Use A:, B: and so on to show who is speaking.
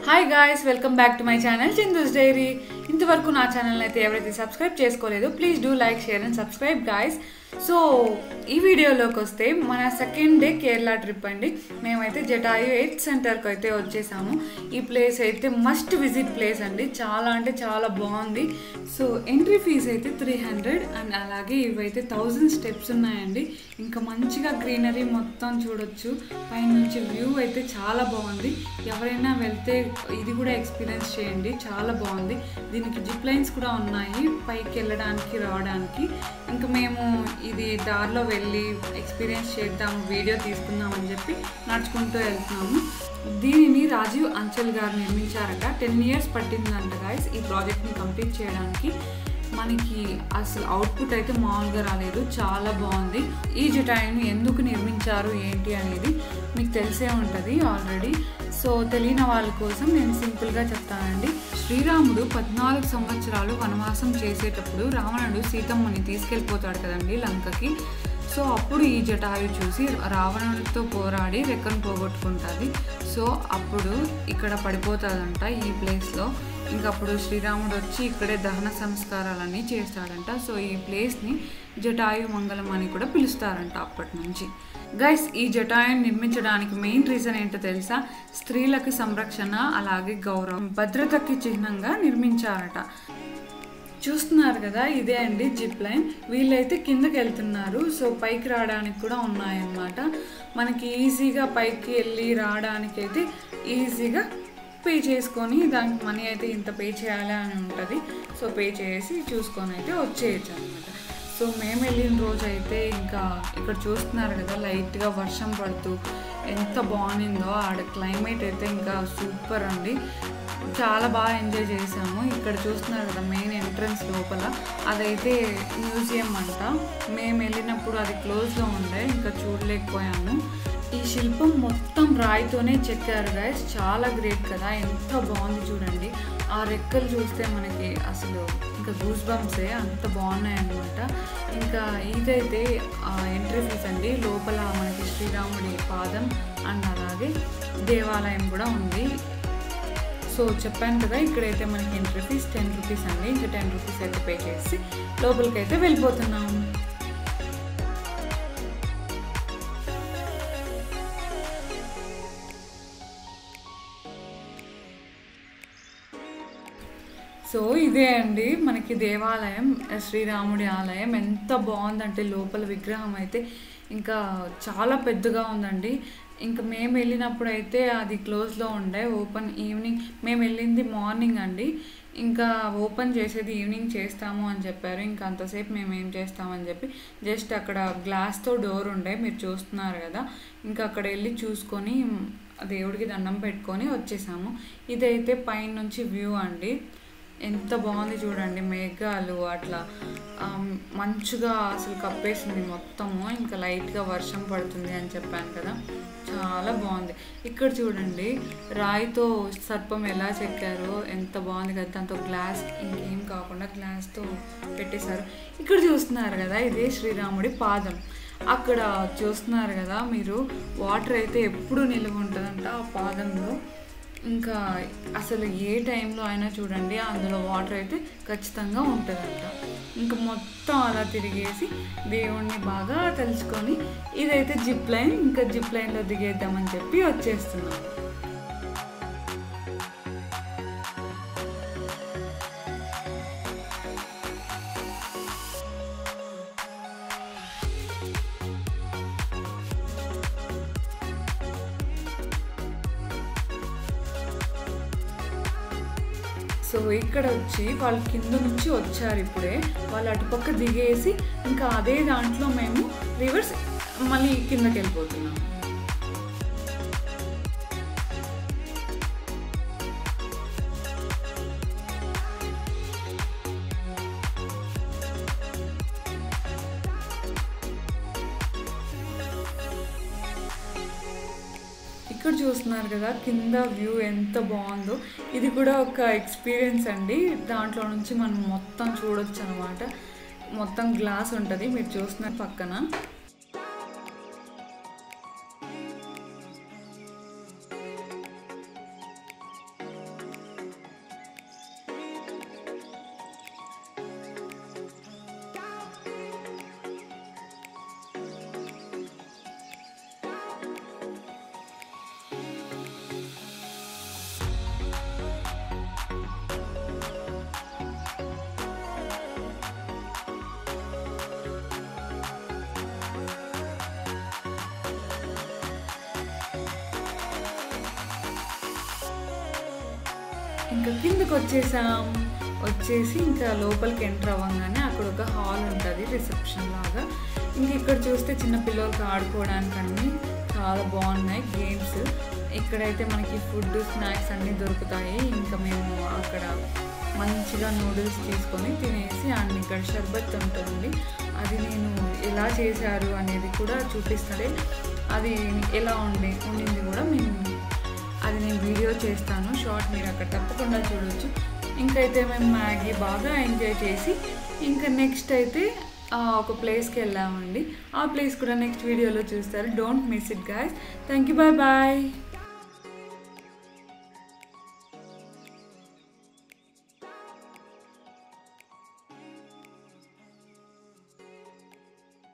A: hi guys welcome back to my channel Chandu's diary ఇంతవరకు నా channel అయితే ఎవరైతే సబ్స్క్రైబ్ చేసుకోలేదు please do like share and subscribe guys so ఈ వీడియోలోకి వస్తే మన సెకండ్ డే కేరళ ట్రిప్ అండి మేమైతే జటాయు ఎయిత్ సెంటర్కి అయితే వచ్చేసాము ఈ ప్లేస్ అయితే మస్ట్ విజిట్ ప్లేస్ అండి చాలా అంటే చాలా బాగుంది సో ఎంట్రీ ఫీజ్ అయితే త్రీ హండ్రెడ్ అండ్ అలాగే ఇవైతే థౌజండ్ స్టెప్స్ ఉన్నాయండి ఇంకా మంచిగా గ్రీనరీ మొత్తం చూడొచ్చు పైనుంచి వ్యూ అయితే చాలా బాగుంది ఎవరైనా వెళ్తే ఇది కూడా ఎక్స్పీరియన్స్ చేయండి చాలా బాగుంది దీనికి జిప్ లైన్స్ కూడా ఉన్నాయి పైకి వెళ్ళడానికి రావడానికి ఇంకా మేము ఇది దారిలో వెళ్ళి ఎక్స్పీరియన్స్ చేద్దాము వీడియో తీసుకుందాం అని చెప్పి నడుచుకుంటూ వెళ్తున్నాము దీనిని రాజీవ్ అంచల్ గారు నిర్మించారట టెన్ ఇయర్స్ పట్టిందంట గాయస్ ఈ ప్రాజెక్ట్ని కంప్లీట్ చేయడానికి మనకి అసలు అవుట్పుట్ అయితే మామూలుగా రాలేదు చాలా బాగుంది ఈ జటాయుని ఎందుకు నిర్మించారు ఏంటి అనేది మీకు తెలిసే ఉంటుంది ఆల్రెడీ సో తెలియని వాళ్ళ కోసం నేను సింపుల్గా చెప్తానండి శ్రీరాముడు పద్నాలుగు సంవత్సరాలు వనవాసం చేసేటప్పుడు రావణుడు సీతమ్మని తీసుకెళ్ళిపోతాడు కదండి లంకకి సో అప్పుడు ఈ జటాయు చూసి రావణుడితో పోరాడి రెక్కను పోగొట్టుకుంటుంది సో అప్పుడు ఇక్కడ పడిపోతుందంట ఈ ప్లేస్లో ఇంకా అప్పుడు శ్రీరాముడు వచ్చి ఇక్కడే దహన సంస్కారాలన్నీ చేస్తాడంట సో ఈ ప్లేస్ని జటాయు మంగళం అని కూడా పిలుస్తారంట అప్పటి నుంచి గైస్ ఈ జటాయుని నిర్మించడానికి మెయిన్ రీజన్ ఏంటో తెలుసా స్త్రీలకు సంరక్షణ అలాగే గౌరవం భద్రతకి చిహ్నంగా నిర్మించారట చూస్తున్నారు కదా ఇదే అండి జిప్ లైన్ వీళ్ళైతే కిందకి వెళ్తున్నారు సో పైకి రావడానికి కూడా ఉన్నాయన్నమాట మనకి ఈజీగా పైకి వెళ్ళి రావడానికి అయితే ఈజీగా పే చేసుకొని దానికి మనీ అయితే ఇంత పే చేయాలి అని ఉంటుంది సో పే చేసి చూసుకొని అయితే వచ్చేయచ్చు అనమాట సో మేము వెళ్ళిన రోజు అయితే ఇంకా ఇక్కడ చూస్తున్నారు కదా లైట్గా వర్షం పడుతూ ఎంత బాగుందో ఆడ క్లైమేట్ అయితే ఇంకా సూపర్ అండి చాలా బాగా ఎంజాయ్ చేసాము ఇక్కడ చూస్తున్నారు కదా మెయిన్ ఎంట్రన్స్ లోపల అదైతే మ్యూజియం అంట మేము వెళ్ళినప్పుడు అది క్లోజ్లో ఉండే ఇంకా చూడలేకపోయాము ఈ శిల్పం మొత్తం రాయితోనే చెక్కారు గాయస్ చాలా గ్రేట్ కదా ఎంత బాగుంది చూడండి ఆ రెక్కలు చూస్తే మనకి అసలు ఇంకా గూస్ బంప్సే అంత బాగున్నాయి అన్నమాట ఇంకా ఇదైతే ఎంట్రీ ఫీస్ అండి లోపల మనకి శ్రీరాముడి పాదం అండ్ అలాగే దేవాలయం కూడా ఉంది సో చెప్పాను కదా ఇక్కడైతే మనకి ఎంట్రీ ఫీస్ టెన్ రూపీస్ అండి ఇంకా టెన్ రూపీస్ అయితే పే చేసి లోపలికి అయితే వెళ్ళిపోతున్నాం సో ఇదే అండి మనకి దేవాలయం శ్రీరాముడి ఆలయం ఎంత బాగుందంటే లోపల విగ్రహం అయితే ఇంకా చాలా పెద్దగా ఉందండి ఇంకా మేము వెళ్ళినప్పుడు అయితే అది క్లోజ్లో ఉండే ఓపెన్ ఈవినింగ్ మేము వెళ్ళింది మార్నింగ్ అండి ఇంకా ఓపెన్ చేసేది ఈవినింగ్ చేస్తాము అని చెప్పారు ఇంకా అంతసేపు మేము ఏం చేస్తామని చెప్పి జస్ట్ అక్కడ గ్లాస్తో డోర్ ఉండే మీరు చూస్తున్నారు కదా ఇంకా అక్కడ వెళ్ళి చూసుకొని దేవుడికి దండం పెట్టుకొని వచ్చేసాము ఇదైతే పైనుంచి వ్యూ అండి ఎంత బాగుంది చూడండి మేఘాలు అట్లా మంచుగా అసలు కప్పేసింది మొత్తము ఇంకా లైట్గా వర్షం పడుతుంది అని చెప్పాను కదా చాలా బాగుంది ఇక్కడ చూడండి రాయితో సర్పం ఎలా చెక్కారో ఎంత బాగుంది కదా దాంతో గ్లాస్ ఇంకేం కాకుండా గ్లాస్తో పెట్టేశారు ఇక్కడ చూస్తున్నారు కదా ఇదే శ్రీరాముడి పాదం అక్కడ చూస్తున్నారు కదా మీరు వాటర్ అయితే ఎప్పుడు నిల్వ ఉంటుందంట ఆ పాదంలో ఇంకా అసలు ఏ టైంలో అయినా చూడండి అందులో వాటర్ అయితే ఖచ్చితంగా ఉంటుందంట ఇంకా మొత్తం అలా తిరిగేసి దేవుణ్ణి బాగా తలుచుకొని ఇదైతే జిప్ లైన్ ఇంకా జిప్ లైన్లో దిగేద్దామని చెప్పి వచ్చేస్తున్నాం సో ఇక్కడ వచ్చి వాళ్ళు కింద నుంచి వచ్చారు ఇప్పుడే వాళ్ళు అటుపక్క దిగేసి ఇంకా అదే దాంట్లో మేము రివర్స్ మళ్ళీ కిందకి వెళ్ళిపోతున్నాం ఇక్కడ చూస్తున్నారు కదా కింద వ్యూ ఎంత బాగుందో ఇది కూడా ఒక ఎక్స్పీరియన్స్ అండి దాంట్లో నుంచి మనం మొత్తం చూడొచ్చు అనమాట మొత్తం గ్లాస్ ఉంటుంది మీరు చూస్తున్న పక్కన ఇంకా కిందకి వచ్చేసాం వచ్చేసి ఇంకా లోపలికి ఎంటర్ అవ్వగానే అక్కడ ఒక హాల్ ఉంటుంది రిసెప్షన్ లాగా ఇంక ఇక్కడ చూస్తే చిన్న పిల్లలకి ఆడుకోవడానికి అన్నీ చాలా బాగున్నాయి గేమ్స్ ఇక్కడైతే మనకి ఫుడ్ స్నాక్స్ అన్నీ దొరుకుతాయి ఇంకా మేము అక్కడ మంచిగా నూడిల్స్ తీసుకొని తినేసి అండ్ ఇక్కడ షర్బత్ ఉంటుంది అది నేను ఎలా చేశారు అనేది కూడా చూపిస్తుంది అది ఎలా ఉండి ఉండింది కూడా మేము అది నేను వీడియో చేస్తాను షార్ట్ మీరు అక్కడ తప్పకుండా చూడొచ్చు ఇంకైతే మేము మ్యాగీ బాగా ఎంజాయ్ చేసి ఇంకా నెక్స్ట్ అయితే ఆ, ఒక ప్లేస్కి వెళ్ళామండి ఆ ప్లేస్ కూడా నెక్స్ట్ వీడియోలో చూస్తారు don't miss it guys thank you bye bye